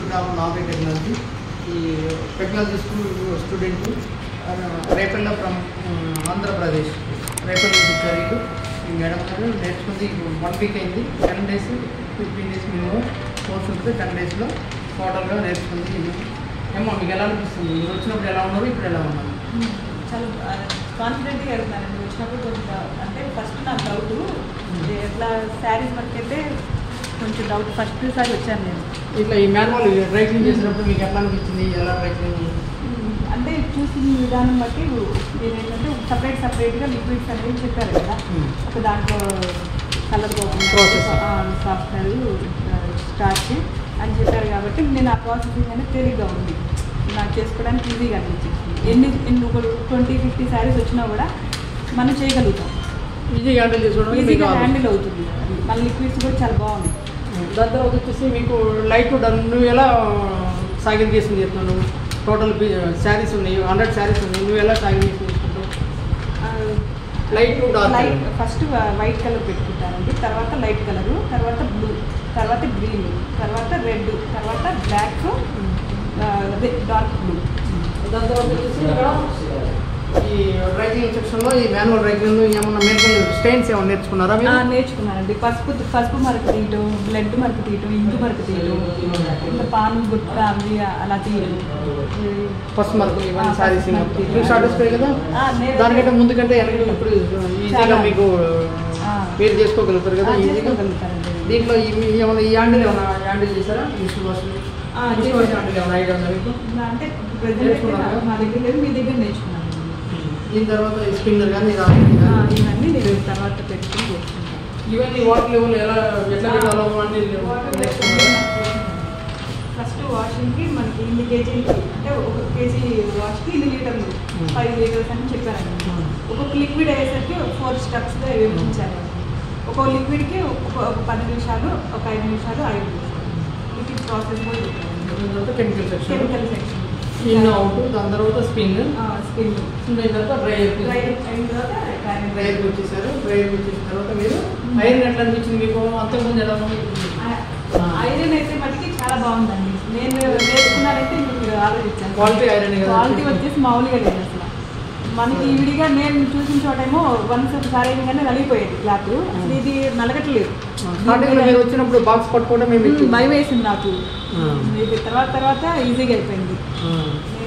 రామ్ నావే టెక్నాలజీ ఈ technology school student Repalle from Andhra Pradesh Repalle నుంచి వచ్చారు వీళ్ళు. ఈ మేడం గారు నేర్చుకుంది వన్ వీక్ అయింది ten days fifteen days minimum course ఉంటుంది టెన్ డేస్లో టోటల్గా నేర్చుకుంది ఇది ఏమో మీకు ఎలా అనిపిస్తుంది మీరు వచ్చినప్పుడు ఎలా ఉన్నారు ఇప్పుడు ఎలా ఉన్నారు చాలా కాన్ఫిడెంట్గా వెళ్తున్నానండి వచ్చినప్పుడు కొంచెం డౌ- అంటే ఫస్ట్ నాకు డౌట్ ఎట్లా శారీస్ మనకైతే కొంచెం డౌట్ ఫస్ట్ సారి వచ్చాను నేను ఇట్లా ఈ మాన్యువల్ డ్రై క్లీన్ చేసినప్పుడు మీకు ఎట్లా అనిపించింది ఎలా డ్రై క్లీన్ అంటే చూసిన విధానం బట్టి మీరు ఏంటంటే సపరేట్ సపరేట్గా లిక్విడ్స్ అనేవి చెప్పారు కదా ఒక దాంట్లో కలర్ Process. సాఫ్ట్వేర్ స్టార్చ్ అని చెప్పారు కాబట్టి నేను ఆ ప్రాసెసింగ్ అనేది తేలిగ్గా ఉంది నాకు చేసుకోవడానికి ఈజీగా అనిపించింది ఎన్ని ఎన్ని ఒక ట్వంటీ ఫిఫ్టీ శారీస్ వచ్చినా కూడా మనం చేయగలుగుతాం ఈజీ హ్యాండిల్ చేసుకోవడం మీకు ఈజీగా కావాలి. హ్యాండిల్ అవుతుంది మన లిక్విడ్స్ కూడా చాలా బాగున్నాయి దాని తర్వాత వచ్చేసి మీకు లైట్ డన్ నువ్వు ఎలా సాగిన్ చేసింది చెప్తున్నావు టోటల్ శారీస్ ఉన్నాయి హండ్రెడ్ శారీస్ ఉన్నాయి నువ్వు ఎలా సాగిన్ చేసి తీసుకుంటావు light dark light first white colour పెట్టుకుంటానండి తర్వాత లైట్ కలరు తర్వాత బ్లూ తర్వాత గ్రీన్ తర్వాత రెడ్ తర్వాత బ్లాక్ అదే డార్క్ బ్లూ దాని తర్వాత వచ్చేసి ఇక్కడ ఈ డ్రైక్లింగ్ సెక్షన్లో ఈ మాన్యువల్ డ్రైక్లింగ్ ఏమన్నా మెడికల్ స్టెయిన్స్ ఏమన్నా నేర్చుకున్నారా మీరు నేర్చుకున్నానండి పసుపు పసుపు మరకు తీయటం బ్లడ్ మరకు తీయటం ఇంకు మరకు తీయటం ఇంకా పాను గుట్ట అవి అలా తీయడం ఫస్ట్ మార్క్ ఇవన్నీ ఆ, శారీస్ first mark. మీకు సాటిస్ఫై కదా ఆ, నేను- దానికంటే ముందు కంటే వెనక ఇప్పుడు ఈజీగా చాలా. మీకు ఆ. మీరు చేసుకోగలుగుతారు కదా ఆ, ఈజీగా చేసుకోగలుగుతానండి. దీంట్లో ఈ మీ- ఏమన్నా ఈ హ్యాండిల్ ఏమన్నా హ్యాండిల్ చేశారా మిషన్ వాష్ ఆ, మిషన్ వాష్ హ్యాండిల్ ఏమన్నా ఐడియా ఉందా మీకు అంటే present అయితే నేర్చుకున్నారా? మా దగ్గర లేదు మీ దగ్గర నేర్చుకున్నాను దీని తర్వాత ఈ స్పిన్నర్ కానీ ఇది ఆ, ఆయిల్ కానీ. ఇవన్నీ నేను తర్వాత పెట్టుకుని చేసుకుంటాను ఇవన్నీ వాటర్ లెవెల్ ఎలా ఎట్లా పెట్టాలో అన్ని నేర్చుకున్నారా? ఫస్ట్ వాషింగ్కి మనకి ఇన్ని కేజీలకి అంటే ఒక కేజీ వాష్కి ఇన్ని లీటర్లు Hmm. ఫైవ్ లీటర్స్ అని చెప్పారండి Hmm. ఒక్కొక్క లిక్విడ్ అయ్యేసరికి ఫోర్ స్టెప్స్గా విభజించారు ఒక్కో లిక్విడ్కి ఒక ఒక పది నిమిషాలు ఒక ఐదు నిమిషాలు ఐదు నిమిషాలు లిక్విడ్ ప్రాసెస్ కూడా దాని తర్వాత chemical section chemical section in out దాని తర్వాత స్పిన్ స్కిన్ స్పిన్ అయిన తర్వాత డ్రై డ్రై అయిన తర్వాత డ్రైయర్కి వచ్చేసారు డ్రైయర్కి వచ్చేసిన తర్వాత మీరు ఐరన్ ఎట్లా అనిపించింది మీకు అంతకుముందు ఎలా ఉంది ఐరన్ అయితే మటుకి చాలా బాగుందండి నేను నేర్చుకున్నానంటే మీకు ఆలోచించాను క్వాలిటీ ఐరన్ కదా క్వాలిటీ వచ్చేసి మామూలుగా లేదు అసలు మనకి ఈవిడిగా నేను చూసిన చోటేమో వన్స్ ఒకసారి కానీ నలిగిపోయేది క్లాత్ అసలు ఇది నలగట్లేదు స్టార్టింగ్ లో మీరు వచ్చినప్పుడు బాక్స్ పట్టుకోవడం మేము ఉమ్, భయం వేసింది నాకు ఆ. ఇది తర్వాత తర్వాత ఈజీగా అయిపోయింది ఆ.